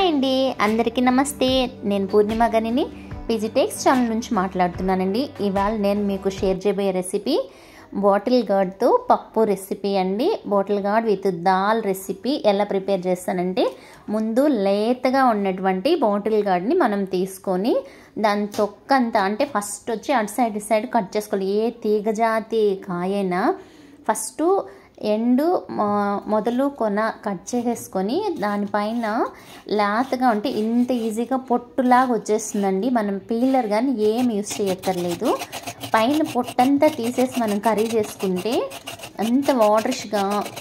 hi అండి అందరికీ నమస్తే నేను పూర్ణిమ గనిని విజిటెక్స్ ఛానల్ నుంచి మాట్లాడుతున్నానండి ఇవాళ నేను మీకు షేర్ చేయబోయే రెసిపీ బాటిల్ గార్డ్తో పప్పు రెసిపీ అండి bottle gourd with dal recipe ఎలా ప్రిపేర్ చేస్తానంటే ముందు లేతగా ఉన్నటువంటి బాటిల్ గార్డ్ని మనం తీసుకొని దాని తొక్కంతా అంటే ఫస్ట్ వచ్చి అటు సైడ్ ఇటు సైడ్ కట్ చేసుకోవాలి ఏ తీగజాతి కాయైనా ఫస్ట్ ఎండు మొ- మొదలు కొన కట్ చేసేసుకొని దానిపైన లేతగా ఉంటే ఇంత ఈజీగా పొట్టులాగా వచ్చేస్తుందండి మనం పీలర్ కానీ ఏం యూస్ చేయక్కర్లేదు పైన పొట్టంతా తీసేసి మనం కర్రీ చేసుకుంటే అంత వాటరిష్గా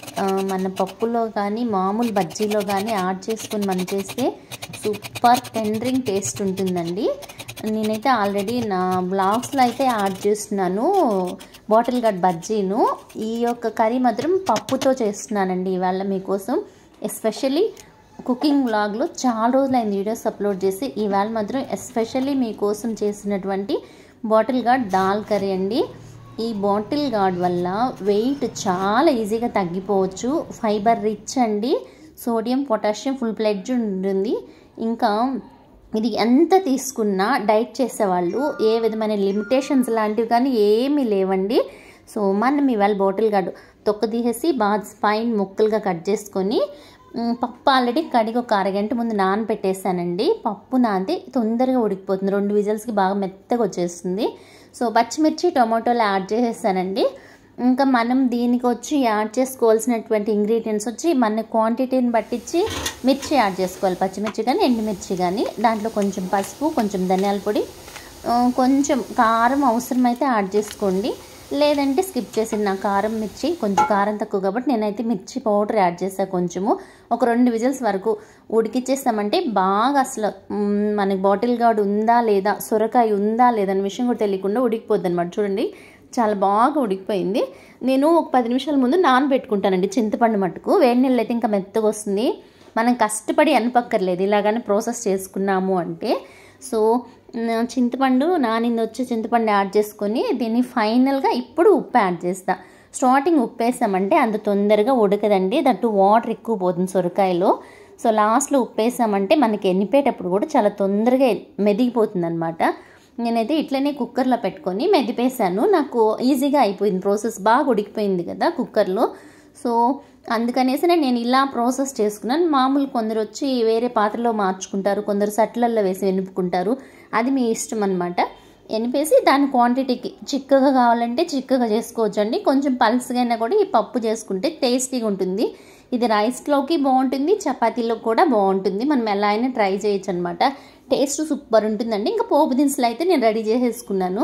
మన పప్పులో కానీ మామూలు బజ్జీలో కానీ యాడ్ చేసుకొని మనం చేస్తే సూపర్ టెండరింగ్ టేస్ట్ ఉంటుందండి నేనైతే ఆల్రెడీ నా బ్లాగ్స్లో అయితే యాడ్ చేస్తున్నాను బాటిల్ గడ్ బజ్జీను ఈ యొక్క కర్రీ మాత్రం పప్పుతో చేస్తున్నానండి ఇవాళ మీకోసం ఎస్పెషల్లీ కుకింగ్ వ్లాగ్లో చాలా రోజులైంది వీడియోస్ అప్లోడ్ చేసి ఇవాళ మాత్రం ఎస్పెషల్లీ మీకోసం చేసినటువంటి బాటిల్ గార్డ్ దాల్ కర్రీ అండి ఈ బాటిల్ గార్డ్ వల్ల వెయిట్ చాలా ఈజీగా తగ్గిపోవచ్చు ఫైబర్ రిచ్ అండి సోడియం పొటాషియం ఫుల్ ప్లెడ్జ్ ఉంటుంది ఇంకా ఇది ఎంత తీసుకున్నా డైట్ చేసేవాళ్ళు ఏ విధమైన లిమిటేషన్స్ లాంటివి కానీ ఏమీ లేవండి సో మనం ఇవాళ బాటిల్ గార్డు తొక్క తీసేసి బాగా స్పైన్ ముక్కలుగా కట్ చేసుకొని మ్, పప్పు ఆల్రెడీ కడిగి ఒక అరగంట ముందు నానబెట్టేసానండి పప్పు నానితే తొందరగా ఉడికిపోతుంది రెండు విజిల్స్కి బాగా మెత్తగా వచ్చేస్తుంది సో పచ్చిమిర్చి టొమాటోలు యాడ్ చేసేసానండి ఇంకా మనం దీనికి వచ్చి యాడ్ చేసుకోవాల్సినటువంటి ఇంగ్రీడియంట్స్ వచ్చి మన క్వాంటిటీని పట్టించి మిర్చి యాడ్ చేసుకోవాలి పచ్చిమిర్చి కానీ ఎండుమిర్చి కానీ దాంట్లో కొంచెం పసుపు కొంచెం ధనియాల పొడి ఆ, కొంచెం కారం అవసరమైతే యాడ్ చేసుకోండి లేదంటే స్కిప్ చేసిన నా కారం మిర్చి కొంచెం కారం తక్కువ కాబట్టి నేనైతే మిర్చి పౌడర్ యాడ్ చేసాను కొంచెము ఒక రెండు విజిల్స్ వరకు ఉడికిచ్చేస్తామంటే బాగా అసలు మ్, మనకి బాటిల్ గార్డ్ ఉందా లేదా సొరకాయ ఉందా లేదా అనే విషయం కూడా తెలియకుండా ఉడికిపోద్ది అనమాట చూడండి చాలా బాగా ఉడికిపోయింది నేను ఒక పది నిమిషాల ముందు నానబెట్టుకుంటానండి చింతపండు మట్టుకు వేడి నీళ్ళు అయితే ఇంకా మెత్తగా వస్తుంది మనం కష్టపడి అనపక్కర్లేదు ఇలాగని ప్రాసెస్ చేసుకున్నాము అంటే సో న- చింతపండు నానింది వచ్చి చింతపండు యాడ్ చేసుకొని దీన్ని ఫైనల్గా ఇప్పుడు ఉప్పు యాడ్ చేస్తా స్టార్టింగ్ ఉప్పు వేసామంటే అంత తొందరగా ఉడకదండి దట్టు వాటర్ ఎక్కువ పోతుంది సొరకాయలో సో లాస్ట్లో ఉప్పు వేసామంటే మనకి ఎన్నిపేటప్పుడు కూడా చాలా తొందరగా మెదిగిపోతుంది అనమాట నేనైతే ఇట్లనే కుక్కర్లో పెట్టుకొని మెదిపేసాను నాకు ఈజీగా అయిపోయింది ప్రాసెస్ బాగా ఉడికిపోయింది కదా కుక్కర్లో సో అందుకనేసి నేను ఇలా ప్రాసెస్ చేసుకున్నాను మామూలు కొందరు వచ్చి వేరే పాత్రలో మార్చుకుంటారు కొందరు సట్లల్లో వేసి వెనుపుకుంటారు అది మీ ఇష్టం అనమాట ఎనిపేసి దాని క్వాంటిటీకి చిక్కగా కావాలంటే చిక్కగా చేసుకోవచ్చు అండి కొంచెం పల్స్గా అయినా కూడా ఈ పప్పు చేసుకుంటే టేస్టీగా ఉంటుంది ఇది రైస్లోకి బాగుంటుంది చపాతీలో కూడా బాగుంటుంది మనం ఎలా అయినా ట్రై చేయొచ్చు అనమాట టేస్ట్ సూపర్ ఉంటుందండి ఇంకా పోపు దినుసులు అయితే నేను రెడీ చేసేసుకున్నాను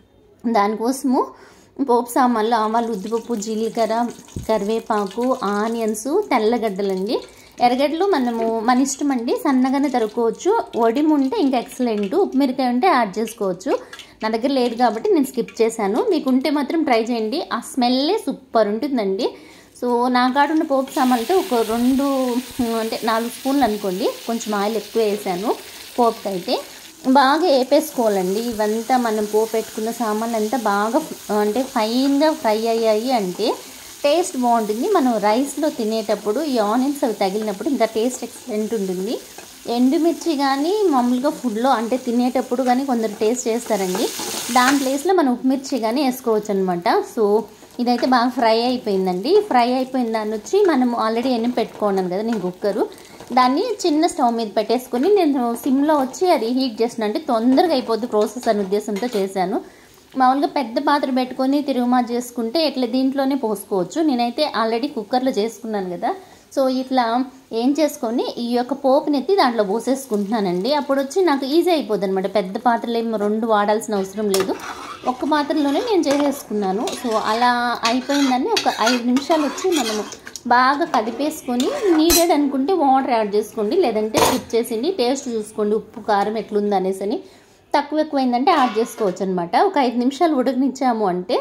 దానికోసము పోపు సామాన్లు ఆవాలు ఉద్దిపప్పు జీలకర్ర కరివేపాకు ఆనియన్స్ తెల్లగడ్డలండి ఎర్రగడ్డలు మనము మన ఇష్టం అండి సన్నగానే తరుక్కోవచ్చు వడిము ఉంటే ఇంకా ఎక్సలెంట్ ఉప్పుమిరకాయ ఉంటే యాడ్ చేసుకోవచ్చు నా దగ్గర లేదు కాబట్టి నేను స్కిప్ చేశాను మీకు ఉంటే మాత్రం ట్రై చేయండి ఆ స్మెల్లే సూపర్ ఉంటుందండి సో నా కాడ ఉన్న పోపు సామాన్లతో ఒక రెండు అంటే నాలుగు స్పూన్లు అనుకోండి కొంచెం ఆయిల్ ఎక్కువ వేసాను పోపుకి అయితే బాగా వేపేసుకోవాలండి ఇవంతా మనం పోపు పెట్టుకున్న సామాన్లు అంతా బాగా అంటే ఫైన్గా ఫ్రై అయ్యాయి అంటే టేస్ట్ బాగుంటుంది మనం రైస్లో తినేటప్పుడు ఈ ఆనియన్స్ అవి తగిలినప్పుడు ఇంకా టేస్ట్ ఎక్సలెంట్ ఉంటుంది ఎండుమిర్చి కానీ మామూలుగా ఫుడ్లో అంటే తినేటప్పుడు కానీ కొందరు టేస్ట్ చేస్తారండి దాని ప్లేస్లో మనం ఉప్పుమిర్చి కానీ వేసుకోవచ్చు అనమాట సో ఇదైతే బాగా ఫ్రై అయిపోయిందండి ఫ్రై అయిపోయిన దాన్ని వచ్చి మనం ఆల్రెడీ ఎన్ని పెట్టుకున్నాను కదా నేను కుక్కరు దాన్ని చిన్న స్టవ్ మీద పెట్టేసుకొని నేను సిమ్లో వచ్చి అది హీట్ చేసిన అంటే తొందరగా అయిపోద్ది ప్రాసెస్ అనే ఉద్దేశంతో చేశాను మామూలుగా పెద్ద పాత్ర పెట్టుకొని తిరుగుమాత చేసుకుంటే ఇట్లా దీంట్లోనే పోసుకోవచ్చు నేనైతే ఆల్రెడీ కుక్కర్లో చేసుకున్నాను కదా సో ఇట్లా ఏం చేసుకొని ఈ యొక్క పోపుని ఎత్తి దాంట్లో పోసేసుకుంటున్నానండి అప్పుడు వచ్చి నాకు ఈజీ అయిపోద్ది అనమాట పెద్ద పాత్రలు ఏమి రెండు వాడాల్సిన అవసరం లేదు ఒక్క పాత్రలోనే నేను చేసేసుకున్నాను సో అలా అయిపోయిందని ఒక ఐదు నిమిషాలు వచ్చి మనము బాగా కదిపేసుకొని నీడెడ్ అనుకుంటే వాటర్ యాడ్ చేసుకోండి లేదంటే స్కిప్ చేసిండి టేస్ట్ చూసుకోండి ఉప్పు కారం ఎట్లుంది అనేసి అని తక్కువ ఎక్కువైందంటే యాడ్ చేసుకోవచ్చు అనమాట ఒక ఐదు నిమిషాలు ఉడకనిచ్చాము అంటే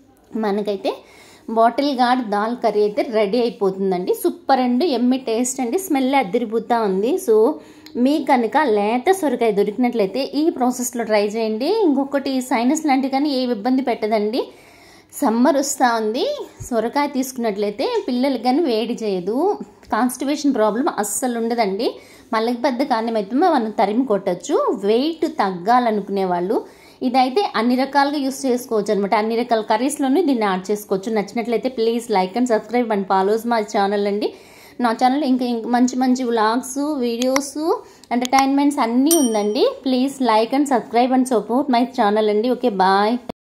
మనకైతే బాటిల్ గార్డ్ దాల్ కర్రీ అయితే రెడీ అయిపోతుందండి సూపర్ అండి ఎమ్మి టేస్ట్ అండి స్మెల్ అద్దరిపోతూ ఉంది సో మీ కనుక లేత సొరకాయ దొరికినట్లయితే ఈ ప్రాసెస్లో ట్రై చేయండి ఇంకొకటి సైనస్ లాంటివి కానీ ఏ ఇబ్బంది పెట్టదండి సమ్మర్ వస్తూ ఉంది సొరకాయ తీసుకున్నట్లయితే పిల్లలకి కానీ వేడి చేయదు కాన్స్టిపేషన్ ప్రాబ్లం అస్సలు ఉండదండి మళ్ళీ పెద్ద కారణం అయితే మనం తరిమి కొట్టచ్చు వెయిట్ తగ్గాలనుకునే వాళ్ళు ఇదైతే అన్ని రకాలుగా యూస్ చేసుకోవచ్చు అనమాట అన్ని రకాల కర్రీస్లోనే దీన్ని యాడ్ చేసుకోవచ్చు నచ్చినట్లయితే please like and subscribe and follows మా ఛానల్ అండి నా ఛానల్ ఇంకా ఇంకా మంచి మంచి వ్లాగ్స్ వీడియోస్ ఎంటర్టైన్మెంట్స్ అన్నీ ఉందండి please like and subscribe and support my channel అండి ఓకే బాయ్